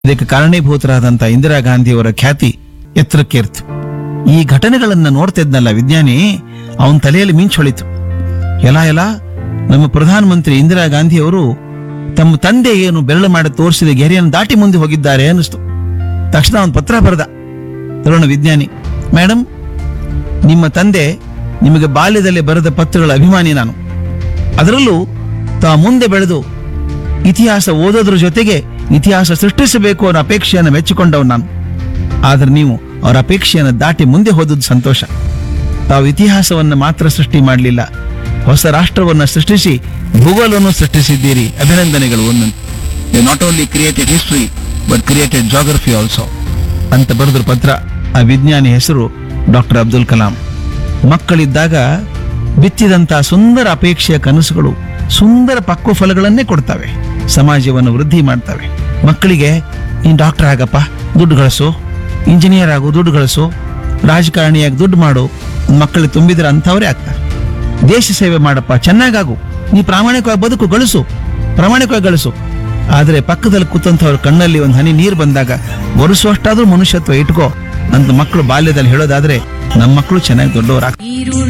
ಇದಕ್ಕೆ ಕಾರಣೀಭೂತರಾದಂತಹ ಇಂದಿರಾ ಗಾಂಧಿಯವರ ಖ್ಯಾತಿ ಎತ್ತರಕ್ಕೇರ್ತು ಈ ಘಟನೆಗಳನ್ನ ನೋಡ್ತಿದ್ನಲ್ಲ ವಿಜ್ಞಾನಿ ಅವನ ತಲೆಯಲ್ಲಿ ಮಿಂಚೊಳಿತು ಎಲ ಎಲ ನಮ್ಮ ಪ್ರಧಾನಮಂತ್ರಿ ಇಂದಿರಾ ಗಾಂಧಿಯವರು ತಮ್ಮ ತಂದೆ ಏನು ಬೆರಳು ಮಾಡಿ ತೋರಿಸಿದ ಗೆರೆಯನ್ನು ದಾಟಿ ಮುಂದೆ ಹೋಗಿದ್ದಾರೆ ಅನ್ನಿಸ್ತು ತಕ್ಷಣ ಅವನು ಪತ್ರ ಬರೆದ ತರುಣ ವಿಜ್ಞಾನಿ ಮೇಡಮ್ ನಿಮ್ಮ ತಂದೆ ನಿಮಗೆ ಬಾಲ್ಯದಲ್ಲಿ ಬರೆದ ಪತ್ರಗಳ ಅಭಿಮಾನಿ ನಾನು ಅದರಲ್ಲೂ ತಾ ಮುಂದೆ ಬೆಳೆದು ಇತಿಹಾಸ ಓದೋದ್ರ ಜೊತೆಗೆ ಇತಿಹಾಸ ಸೃಷ್ಟಿಸಬೇಕು ಅನ್ನೋ ಅಪೇಕ್ಷೆಯನ್ನು ಮೆಚ್ಚಿಕೊಂಡವ್ ನಾನು ಆದ್ರೆ ನೀವು ಅವರ ಅಪೇಕ್ಷೆಯನ್ನು ದಾಟಿ ಮುಂದೆ ಹೋದದ್ದು ಸಂತೋಷ ತಾವು ಇತಿಹಾಸವನ್ನು ಮಾತ್ರ ಸೃಷ್ಟಿ ಮಾಡಲಿಲ್ಲ ಹೊಸ ರಾಷ್ಟ್ರವನ್ನು ಸೃಷ್ಟಿಸಿ ಭೂಗೋಳವನ್ನು ಸೃಷ್ಟಿಸಿದ್ದೀರಿ ಅಭಿನಂದನೆಗಳು ಒಂದೊಂದು not only created history but created geography also ಅಂತ ಬರೆದ್ರ ಪತ್ರ ಆ ವಿಜ್ಞಾನಿ ಹೆಸರು ಡಾಕ್ಟರ್ ಅಬ್ದುಲ್ ಕಲಾಂ ಮಕ್ಕಳಿದ್ದಾಗ ಬಿತ್ತಿದಂತಹ ಸುಂದರ ಅಪೇಕ್ಷೆಯ ಕನಸುಗಳು ಸುಂದರ ಪಕ್ವ ಫಲಗಳನ್ನೇ ಕೊಡ್ತವೆ ಸಮಾಜವನ್ನು ವೃದ್ಧಿ ಮಾಡ್ತವೆ ಮಕ್ಕಳಿಗೆ ನೀನ್ ಡಾಕ್ಟರ್ ಆಗಪ್ಪ ದುಡ್ಡು ಗಳಿಸು ಇಂಜಿನಿಯರ್ ಆಗು ದುಡ್ಡು ಗಳಿಸು ರಾಜಕಾರಣಿಯಾಗಿ ದುಡ್ಡು ಮಾಡು ಮಕ್ಕಳಿಗೆ ತುಂಬಿದ್ರೆ ಅಂಥವರೇ ಆಗ್ತಾರೆ ದೇಶ ಸೇವೆ ಮಾಡಪ್ಪ ಚೆನ್ನಾಗಾಗು ನೀ ಪ್ರಾಮಾಣಿಕವಾಗಿ ಬದುಕು ಗಳಿಸು ಪ್ರಾಮಾಣಿಕವಾಗಿ ಗಳಿಸು ಆದ್ರೆ ಪಕ್ಕದಲ್ಲಿ ಕೂತಂಥವ್ರ ಕಣ್ಣಲ್ಲಿ ಒಂದು ಹನಿ ನೀರು ಬಂದಾಗ ಒರೆಸುವಷ್ಟಾದ್ರೂ ಮನುಷ್ಯತ್ವ ಇಟ್ಕೋ ಅಂತ ಮಕ್ಕಳು ಬಾಲ್ಯದಲ್ಲಿ ಹೇಳೋದಾದ್ರೆ ನಮ್ಮ ಮಕ್ಕಳು ಚೆನ್ನಾಗಿ ದೊಡ್ಡವರಾಗ್ತಾರೆ ಈರುಳು